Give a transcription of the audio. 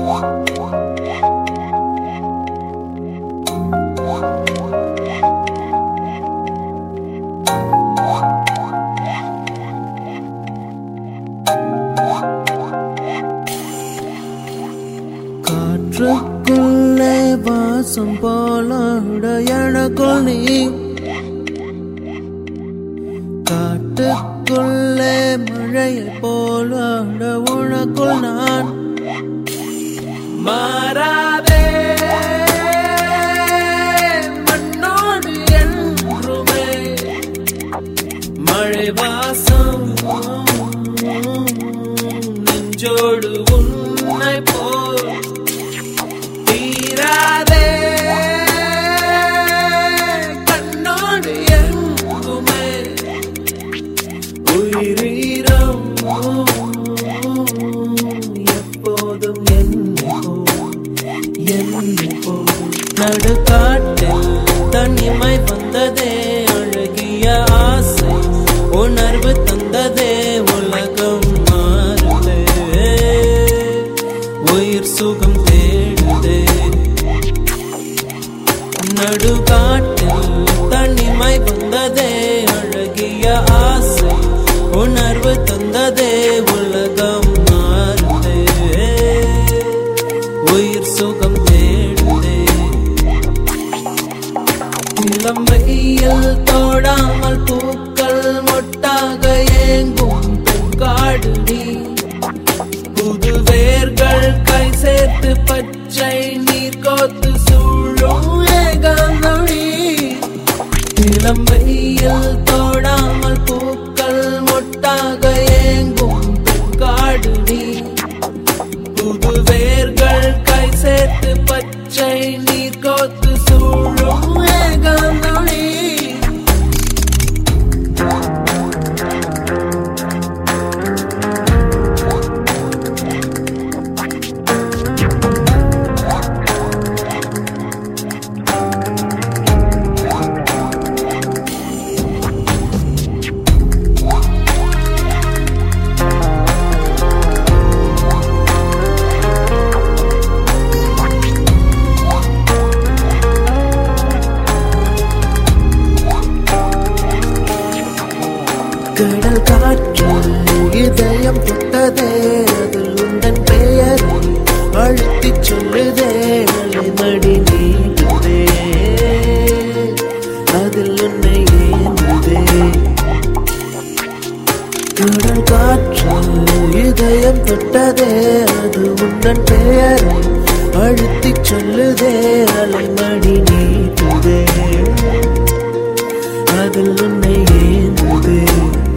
காற்றுக்குள்ளே வாசம் போலாட எனக்குள் நீ காட்டுக்குள்ளே மழையை போலாட உனக்குள் நான் மாறாதே மண்ணோடு என்றுமே மழை வாசம் நெஞ்சோடு உன்னை போல் தீராதே கண்ணோடு எங்குமே உயிரீரம் எப்போதும் என்னை போல் என்னை போல் நடுக்காட்டில் தனிமை வந்ததே அழகிய ஆசை உணர்வு தந்ததே உலகம் மாறுதே உயிர் சுகம் தேடுதே நடுகாட்டில் தனிமை வந்ததே அழகிய ஆசை உணர்வு தந்ததே உலகம் மாறுதே உயிர் சுகம் தேடுதே இளம் வெயில் தோடாமல் பூக்கள் மொட்டாக ஏங்கும் பூக்காடு நீ புது வேர்கள் கை சேர்த்து பச்சை நீர் கோத்து சூழும் ஏகாந்தொழி இளம் வெயில் தோடாமல் பூக்கள் மொட்டாக ஏங்கும் பூக்காடு நீ புது வேர்கள் கை சேர்த்து பச்சை நீர் கோத்து சூழும் ஏகாந்தொழி கடல் காற்றில் இதயம் தொட்டதே அதில் உந்தன் பெயரை அழுத்திச் சொல்லுதே அலைமடி நீடுதே அதில் உன்னை ஏந்துதே கடல் காற்றில் இதயம் தொட்டதே அது உந்தன் பெயரை அழுத்திச் சொல்லுதே அலைமடி நீடுதே அதில் உன்னை ஏந்துதே